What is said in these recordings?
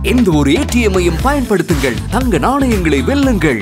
எந்த ஒரு ஏடிஎம்மையும் பயன்படுத்துங்கள் தங்க நாணயங்களை வெல்லுங்கள்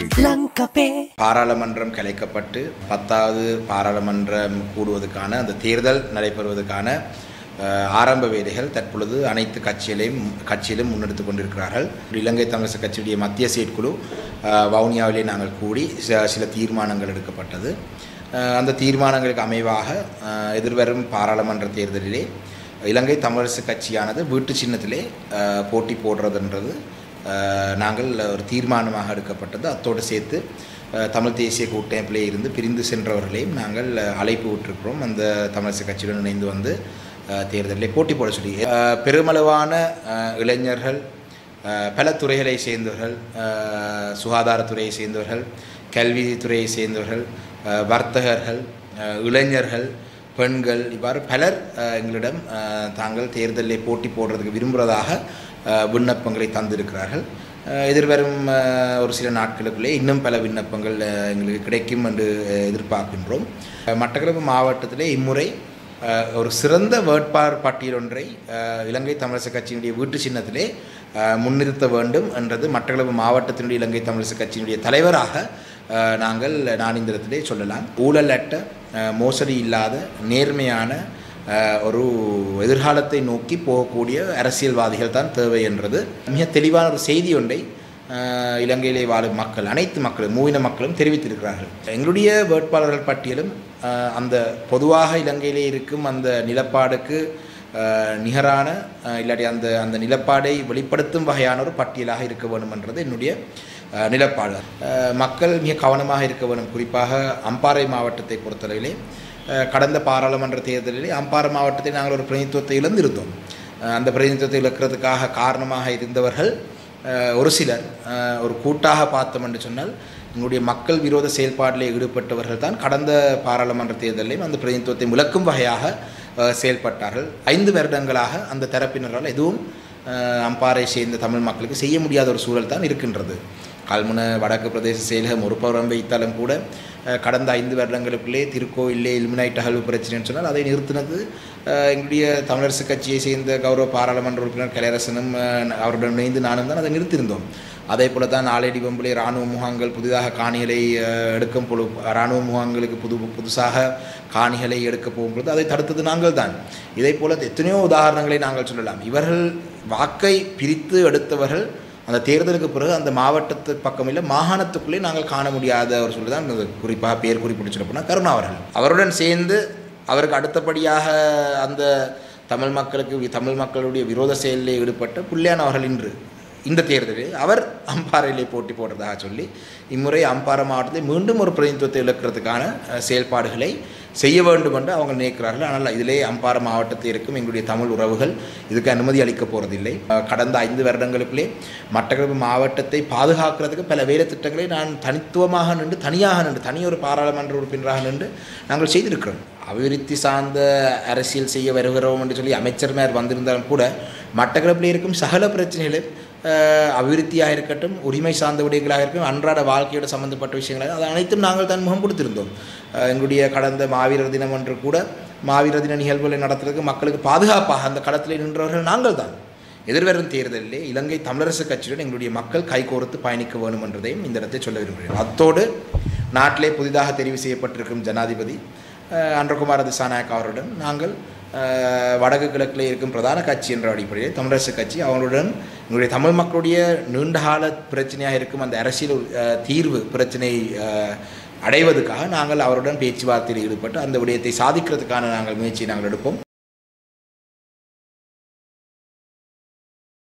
பாராளுமன்றம் கலைக்கப்பட்டு பத்தாவது பாராளுமன்றம் கூடுவதற்கான அந்த தேர்தல் நடைபெறுவதற்கான அஹ், ஆரம்ப வேலைகள் தற்பொழுது அனைத்து கட்சிகளையும் கட்சியிலும் முன்னெடுத்து கொண்டிருக்கிறார்கள் இலங்கை தமிழரசு கட்சியுடைய மத்திய செயற்குழு அஹ், வவுனியாவிலே நாங்கள் கூடி ச- சில தீர்மானங்கள் எடுக்கப்பட்டது அஹ், அந்த தீர்மானங்களுக்கு அமைவாக அஹ், எதிர்வரும் பாராளுமன்ற தேர்தலிலே இலங்கை தமிழரசு கட்சியானது வீட்டு சின்னத்திலே அஹ், போட்டி போடுறதுன்றது அஹ், நாங்கள் ஒரு தீர்மானமாக எடுக்கப்பட்டது அத்தோடு சேர்த்து அஹ், தமிழ் தேசிய கூட்டமைப்பிலே இருந்து பிரிந்து சென்றவர்களையும் நாங்கள் அஹ், அழைப்பு விட்டிருக்கிறோம் அந்த தமிழரசு கட்சியுடன் இணைந்து வந்து அஹ், தேர்தலிலே போட்டி போட சொல்லி அஹ், பெருமளவான அஹ், இளைஞர்கள் அஹ், பல துறைகளை சேர்ந்தவர்கள் அஹ், சுகாதாரத்துறையை சேர்ந்தவர்கள் கல்வித்துறையை சேர்ந்தவர்கள் அஹ், வர்த்தகர்கள் அஹ், இளைஞர்கள் பெண்கள் இவ்வாறு பலர் அஹ், எங்களிடம் அஹ், தாங்கள் தேர்தலில் போட்டி போடுறதுக்கு விரும்புகிறதாக அஹ், விண்ணப்பங்களை தந்திருக்கிறார்கள் அஹ், எதிர்வரும் அஹ், ஒரு சில நாட்களுக்குள்ளே இன்னும் பல விண்ணப்பங்கள் அஹ், எங்களுக்கு கிடைக்கும் என்று அஹ், எதிர்பார்க்கின்றோம் அஹ், மட்டக்களப்பு மாவட்டத்திலே இம்முறை அஹ், ஒரு சிறந்த வேட்பாளர் பட்டியல் ஒன்றை அஹ், இலங்கை தமிழரசு கட்சியினுடைய வீட்டு சின்னத்திலே அஹ், முன்னிறுத்த வேண்டும் என்றது மட்டக்களப்பு மாவட்டத்தினுடைய இலங்கை தமிழரசு கட்சியினுடைய தலைவராக அஹ், நாங்கள் நான் இந்த இடத்திலே சொல்லலாம் ஊழலற்ற அஹ், மோசடி இல்லாத நேர்மையான அஹ், ஒரு எதிர்காலத்தை நோக்கி போகக்கூடிய அரசியல்வாதிகள் தான் தேவை என்றது மிக தெளிவான ஒரு செய்தி ஒன்றை அஹ், இலங்கையிலே வாழும் மக்கள் அனைத்து மக்களும் மூவின மக்களும் தெரிவித்திருக்கிறார்கள் எங்களுடைய வேட்பாளர்கள் பட்டியலும் அஹ், அந்த பொதுவாக இலங்கையிலே இருக்கும் அந்த நிலப்பாடுக்கு அஹ், நிகரான அஹ், இல்லாட்டி அந்த அந்த நிலப்பாடை வெளிப்படுத்தும் வகையான ஒரு பட்டியலாக இருக்க வேண்டும் என்றது என்னுடைய அஹ், நிலப்பாடு அஹ், மக்கள் மிக கவனமாக இருக்க வேண்டும் குறிப்பாக அம்பாறை மாவட்டத்தை பொறுத்தளவிலே அஹ், கடந்த பாராளுமன்ற தேர்தலிலே அம்பாறை மாவட்டத்தில் நாங்கள் ஒரு பிரதிநிதித்துவத்தை இழந்திருந்தோம் அஹ், அந்த பிரதிநிதித்துவத்தை இழக்கிறதுக்காக காரணமாக இருந்தவர்கள் அஹ், ஒரு சிலர் அஹ், ஒரு கூட்டாக பார்த்தோம் என்று சொன்னால் எங்களுடைய மக்கள் விரோத செயல்பாட்டிலே ஈடுபட்டவர்கள் தான் கடந்த பாராளுமன்ற தேர்தலிலும் அந்த பிரதிநிதித்துவத்தை முழக்கும் வகையாக அஹ், செயல்பட்டார்கள் ஐந்து வருடங்களாக அந்த தரப்பினரால் எதுவும் அஹ், அம்பாறை சேர்ந்த தமிழ் மக்களுக்கு செய்ய முடியாத ஒரு சூழல் தான் இருக்கின்றது கல்முன வடக்கு பிரதேச செயலகம் ஒரு புறம் வைத்தாலும் கூட அஹ், கடந்த ஐந்து வருடங்களுக்குள்ளே திருக்கோயிலே இலுமினைட் அகழ்வு பிரச்சனைன்னு சொன்னால் அதை நிறுத்தினது அஹ், எங்களுடைய தமிழரசு கட்சியை சேர்ந்த கௌரவ பாராளுமன்ற உறுப்பினர் கலையரசனும் அஹ், அவருடன் இணைந்து நானும் தான் அதை நிறுத்தியிருந்தோம் அதே போல தான் நாளடி வம்பிலே இராணுவ முகாம்கள் புதிதாக காணிகளை அஹ், எடுக்கும் பொழு இராணுவ முகாம்களுக்கு புது புதுசாக காணிகளை எடுக்க போகும்பொழுது அதை தடுத்தது நாங்கள் தான் இதே போல எத்தனையோ உதாரணங்களை நாங்கள் சொல்லலாம் இவர்கள் வாக்கை பிரித்து எடுத்தவர்கள் அந்த தேர்தலுக்கு பிறகு அந்த மாவட்டத்து பக்கம் இல்லை மாகாணத்துக்குள்ளே நாங்கள் காண முடியாத ஒரு சொல்லி தான் இது குறிப்பாக பேர் குறிப்பிட்டு சொல்ல போனால் கருணா அவர்கள் அவருடன் சேர்ந்து அவருக்கு அடுத்தபடியாக அந்த தமிழ் மக்களுக்கு வி- தமிழ் மக்களுடைய விரோத செயலில் ஈடுபட்ட புல்லியான் அவர்கள் இன்று இந்த தேர்தலில் அவர் அம்பாறையிலே போட்டி போடுறதாக சொல்லி இம்முறை அம்பாறை மாவட்டத்தில் மீண்டும் ஒரு பிரதிநிதித்துவத்தை இழக்கிறதுக்கான அஹ், செயல்பாடுகளை செய்ய வேண்டும் என்று அவங்க நினைக்கிறார்கள் ஆனால் இதிலே அம்பாறை மாவட்டத்தில் இருக்கும் எங்களுடைய தமிழ் உறவுகள் இதுக்கு அனுமதி அளிக்க போகிறதில்லை அஹ், கடந்த ஐந்து வருடங்களுக்குள்ளே மட்டக்களப்பு மாவட்டத்தை பாதுகாக்கிறதுக்கு பல வேலை திட்டங்களை நான் தனித்துவமாக நின்று தனியாக நின்று தனியொரு பாராளுமன்ற உறுப்பினராக நின்று நாங்கள் செய்திருக்கிறோம் அபிவிருத்தி சார்ந்த அரசியல் செய்ய வருகிறோம் என்று சொல்லி அமைச்சர்மார் வந்திருந்தாலும் கூட மட்டக்களப்பில் இருக்கும் சகல பிரச்சனைகளும் அஹ், அபிவிருத்தியாக இருக்கட்டும் உரிமை சார்ந்த விடயங்களாக இருக்கட்டும் அன்றாட வாழ்க்கையோட சம்பந்தப்பட்ட விஷயங்களாக அது அனைத்தும் நாங்கள் தான் முகம் கொடுத்திருந்தோம் அஹ், எங்களுடைய கடந்த மாவீரர் தினம் ஒன்று கூட மாவீரர் தின நிகழ்வுகளை நடத்துறதுக்கு மக்களுக்கு பாதுகாப்பாக அந்த களத்தில் நின்றவர்கள் நாங்கள் தான் எதிர்வரும் தேர்தலிலே இலங்கை தமிழரசு கட்சியுடன் எங்களுடைய மக்கள் கைகோர்த்து பயணிக்க வேண்டும் என்றதையும் இந்த இடத்தை சொல்ல விரும்புகிறேன் அத்தோடு நாட்டிலே புதிதாக தெரிவு செய்யப்பட்டிருக்கும் ஜனாதிபதி அஹ், அன்றகுமார திசாநாயக் அவருடன் நாங்கள் அஹ், வடக்கு கிழக்கில் இருக்கும் பிரதான கட்சி என்ற அடிப்படையில் தமிழரசு கட்சி அவங்களுடன் எங்களுடைய தமிழ் மக்களுடைய நீண்டகால பிரச்சனையாக இருக்கும் அந்த அரசியல் அஹ், தீர்வு பிரச்சனை அஹ், அடைவதற்காக நாங்கள் அவருடன் பேச்சுவார்த்தையில் ஈடுபட்டு அந்த விடயத்தை சாதிக்கிறதுக்கான நாங்கள் முயற்சியை நாங்கள் எடுப்போம்